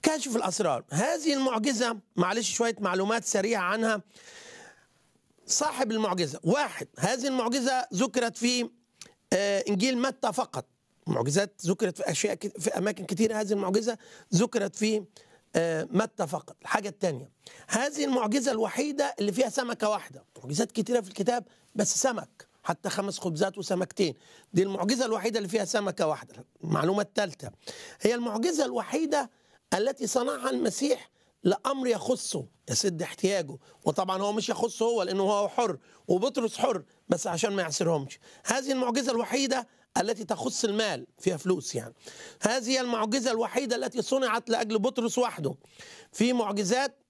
كاشف الاسرار هذه المعجزه معلش شويه معلومات سريعه عنها صاحب المعجزه واحد هذه المعجزه ذكرت في آه، انجيل متى فقط معجزات ذكرت في اشياء كت- في اماكن كثيره هذه المعجزه ذكرت في آه، متى فقط الحاجه الثانيه هذه المعجزه الوحيده اللي فيها سمكه واحده معجزات كثيره في الكتاب بس سمك حتى خمس خبزات وسمكتين دي المعجزه الوحيده اللي فيها سمكه واحده المعلومه الثالثه هي المعجزه الوحيده التي صنعها المسيح لامر يخصه يسد احتياجه وطبعا هو مش يخصه هو لانه هو حر وبطرس حر بس عشان ما يعسرهمش هذه المعجزه الوحيده التي تخص المال فيها فلوس يعني هذه هي المعجزه الوحيده التي صنعت لاجل بطرس وحده في معجزات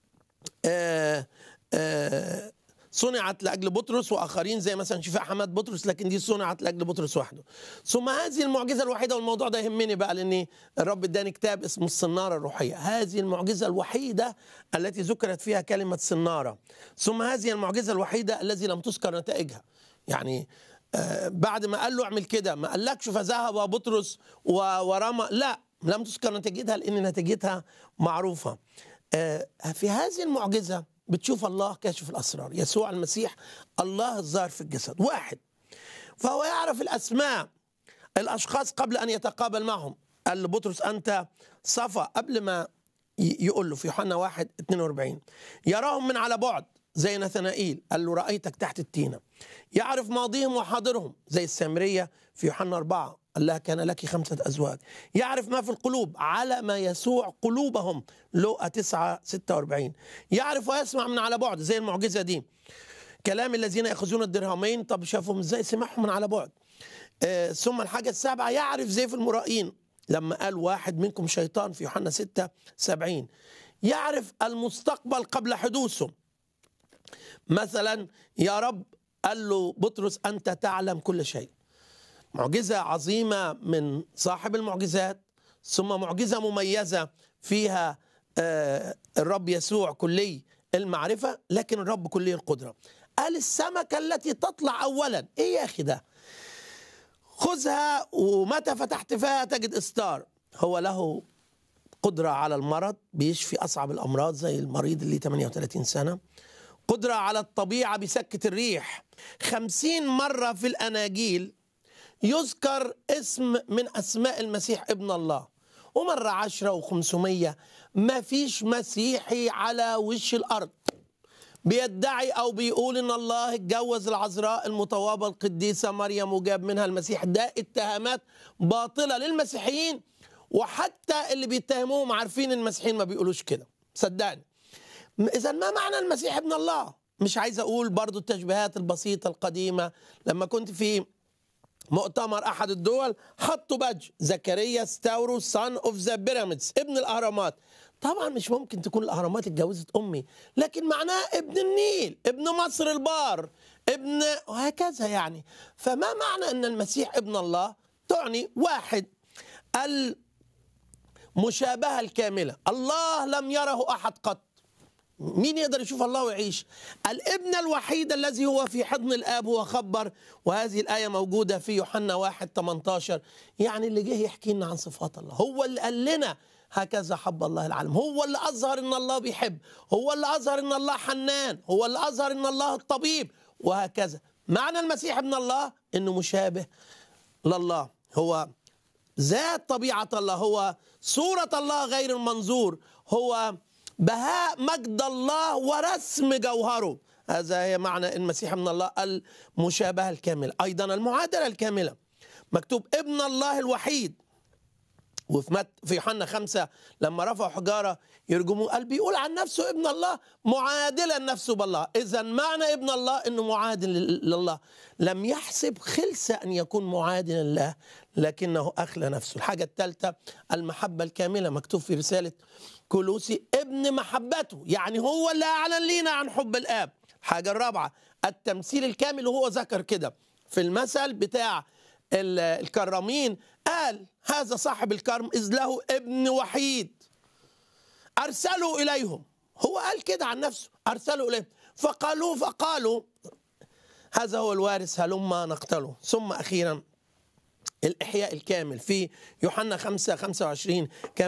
آه آه صنعت لاجل بطرس واخرين زي مثلا شفاء حماد بطرس لكن دي صنعت لاجل بطرس وحده ثم هذه المعجزه الوحيده والموضوع ده يهمني بقى لان الرب اداني كتاب اسمه الصناره الروحيه هذه المعجزه الوحيده التي ذكرت فيها كلمه صناره ثم هذه المعجزه الوحيده التي لم تذكر نتائجها يعني آه بعد ما قال له اعمل كده ما قالكش فذهب بطرس و- ورمى لا لم تذكر نتيجتها لان نتيجتها معروفه آه، في هذه المعجزة بتشوف الله كاشف الأسرار يسوع المسيح الله الظاهر في الجسد واحد فهو يعرف الأسماء الأشخاص قبل أن يتقابل معهم قال لبطرس أنت صفا قبل ما ي- يقول له في يوحنا 1 42 يراهم من على بعد زي نثنائيل قال له رأيتك تحت التينة يعرف ماضيهم وحاضرهم زي السامرية في يوحنا 4 قال لها كان لك خمسة أزواج يعرف ما في القلوب على ما يسوع قلوبهم لوقا 9 46 يعرف ويسمع من على بعد زي المعجزة دي كلام الذين يأخذون الدرهمين طب شافهم ازاي سمعهم من على بعد آه ثم الحاجة السابعة يعرف زي في المرائين لما قال واحد منكم شيطان في يوحنا 6 70 يعرف المستقبل قبل حدوثه مثلا يا رب قال له بطرس أنت تعلم كل شيء معجزة عظيمة من صاحب المعجزات ثم معجزة مميزة فيها آه، الرب يسوع كلي المعرفة لكن الرب كلي القدرة قال السمكة التي تطلع أولا إيه يا أخي ده خذها ومتى فتحت فيها تجد إستار هو له قدرة على المرض بيشفي أصعب الأمراض زي المريض اللي 38 سنة قدرة على الطبيعة بسكة الريح خمسين مرة في الأناجيل يذكر اسم من أسماء المسيح ابن الله ومرة عشرة وخمسمية ما فيش مسيحي على وش الأرض بيدعي أو بيقول إن الله اتجوز العذراء المطوبة القديسة مريم وجاب منها المسيح ده اتهامات باطلة للمسيحيين وحتى اللي بيتهموهم عارفين المسيحيين ما بيقولوش كده صدقني إذا ما معنى المسيح ابن الله؟ مش عايز أقول برضو التشبيهات البسيطة القديمة لما كنت في مؤتمر احد الدول حطوا بادج زكريا ستاورو سان اوف ذا بيراميدز ابن الاهرامات طبعا مش ممكن تكون الاهرامات اتجوزت امي لكن معناه ابن النيل ابن مصر البار ابن وهكذا يعني فما معنى ان المسيح ابن الله تعني واحد المشابهه الكامله الله لم يره احد قط مين يقدر يشوف الله ويعيش الابن الوحيد الذي هو في حضن الاب هو خبر وهذه الايه موجوده في يوحنا 1 18 يعني اللي جه يحكي لنا عن صفات الله هو اللي قال لنا هكذا حب الله العالم هو اللي اظهر ان الله بيحب هو اللي اظهر ان الله حنان هو اللي اظهر ان الله الطبيب وهكذا معنى المسيح ابن الله انه مشابه لله هو ذات طبيعة الله هو صورة الله غير المنظور هو بهاء مجد الله ورسم جوهره هذا هي معنى المسيح من الله المشابهة الكاملة أيضا المعادلة الكاملة مكتوب ابن الله الوحيد وفي مت في يوحنا خمسة لما رفعوا حجارة يرجموه قال بيقول عن نفسه ابن الله معادلا نفسه بالله إذا معنى ابن الله أنه معادل لل- لله لم يحسب خلسة أن يكون معادلا لله لكنه أخلى نفسه الحاجة الثالثة المحبة الكاملة مكتوب في رسالة كولوسي ابن محبته يعني هو اللي أعلن لينا عن حب الآب الحاجة الرابعة التمثيل الكامل وهو ذكر كده في المثل بتاع ال- الكرامين قال هذا صاحب الكرم إذ له ابن وحيد أرسلوا إليهم هو قال كده عن نفسه أرسلوا إليهم فقالوا فقالوا هذا هو الوارث هلما نقتله ثم أخيرا الإحياء الكامل في يوحنا 5 25 كان